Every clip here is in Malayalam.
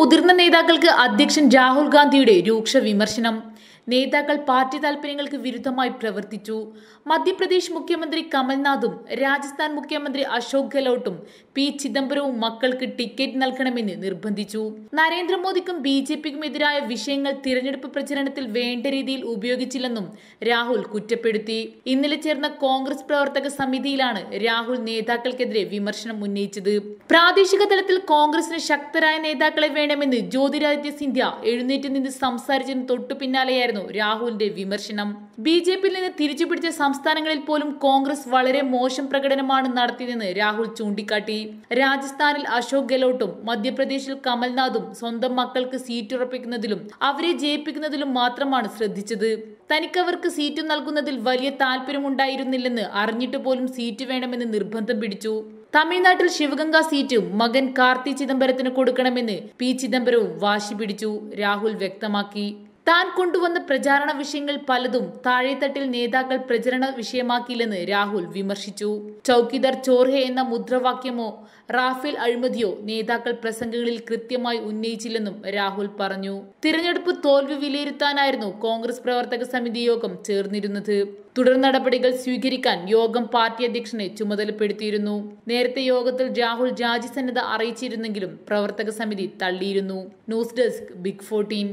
മുതിർന്ന നേതാക്കൾക്ക് അധ്യക്ഷൻ രാഹുൽ ഗാന്ധിയുടെ രൂക്ഷ വിമർശനം നേതാക്കൾ പാർട്ടി താൽപര്യങ്ങൾക്ക് വിരുദ്ധമായി പ്രവർത്തിച്ചു മധ്യപ്രദേശ് മുഖ്യമന്ത്രി കമൽനാഥും രാജസ്ഥാൻ മുഖ്യമന്ത്രി അശോക് ഗെഹ്ലോട്ടും പി ചിദംബരവും മക്കൾക്ക് ടിക്കറ്റ് നൽകണമെന്ന് നിർബന്ധിച്ചു നരേന്ദ്രമോദിക്കും ബി ജെ പിക്കും എതിരായ വിഷയങ്ങൾ തിരഞ്ഞെടുപ്പ് പ്രചരണത്തിൽ വേണ്ട രീതിയിൽ ഉപയോഗിച്ചില്ലെന്നും രാഹുൽ കുറ്റപ്പെടുത്തി ഇന്നലെ ചേർന്ന കോൺഗ്രസ് പ്രവർത്തക സമിതിയിലാണ് രാഹുൽ നേതാക്കൾക്കെതിരെ വിമർശനം ഉന്നയിച്ചത് പ്രാദേശിക തലത്തിൽ കോൺഗ്രസിന് ശക്തരായ നേതാക്കളെ വേണമെന്ന് ജ്യോതിരാദിത്യ സിന്ധ്യ എഴുന്നേറ്റ് നിന്ന് സംസാരിച്ചതിന് തൊട്ടു പിന്നാലെയായിരുന്നു രാഹുലിന്റെ വിമർശനം ബി ജെ പിയിൽ നിന്ന് തിരിച്ചുപിടിച്ച സംസ്ഥാനങ്ങളിൽ പോലും കോൺഗ്രസ് വളരെ മോശം പ്രകടനമാണ് നടത്തിയതെന്ന് രാഹുൽ ചൂണ്ടിക്കാട്ടി രാജസ്ഥാനിൽ അശോക് ഗെഹ്ലോട്ടും മധ്യപ്രദേശിൽ കമൽനാഥും സ്വന്തം മക്കൾക്ക് സീറ്റ് ഉറപ്പിക്കുന്നതിലും അവരെ ജയിപ്പിക്കുന്നതിലും മാത്രമാണ് ശ്രദ്ധിച്ചത് തനിക്കവർക്ക് സീറ്റ് നൽകുന്നതിൽ വലിയ താല്പര്യമുണ്ടായിരുന്നില്ലെന്ന് അറിഞ്ഞിട്ട് പോലും സീറ്റ് വേണമെന്ന് നിർബന്ധം പിടിച്ചു തമിഴ്നാട്ടിൽ ശിവഗംഗ സീറ്റ് മകൻ കാർത്തി ചിദംബരത്തിന് കൊടുക്കണമെന്ന് പി ചിദംബരവും വാശി പിടിച്ചു രാഹുൽ വ്യക്തമാക്കി താൻ കൊണ്ടുവന്ന പ്രചാരണ വിഷയങ്ങൾ പലതും താഴെത്തട്ടിൽ നേതാക്കൾ പ്രചരണ വിഷയമാക്കിയില്ലെന്ന് രാഹുൽ വിമർശിച്ചു ചൌക്കിദാർ ചോർഹെ എന്ന മുദ്രാവാക്യമോ റാഫേൽ അഴിമതിയോ നേതാക്കൾ പ്രസംഗങ്ങളിൽ കൃത്യമായി ഉന്നയിച്ചില്ലെന്നും രാഹുൽ പറഞ്ഞു തിരഞ്ഞെടുപ്പ് തോൽവി വിലയിരുത്താനായിരുന്നു കോൺഗ്രസ് പ്രവർത്തക സമിതി യോഗം ചേർന്നിരുന്നത് തുടർ നടപടികൾ സ്വീകരിക്കാൻ യോഗം പാർട്ടി അധ്യക്ഷനെ ചുമതലപ്പെടുത്തിയിരുന്നു നേരത്തെ യോഗത്തിൽ രാഹുൽ രാജിസന്നദ്ധ അറിയിച്ചിരുന്നെങ്കിലും പ്രവർത്തക സമിതി തള്ളിയിരുന്നു ന്യൂസ് ഡെസ്ക് ബിഗ് ഫോർട്ടീൻ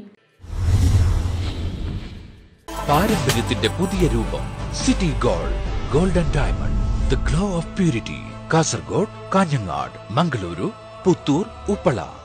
പാരമ്പര്യത്തിന്റെ പുതിയ രൂപം city gold golden diamond the glow of purity Kasaragod Kanhangad Mangaluru Puttur Uppala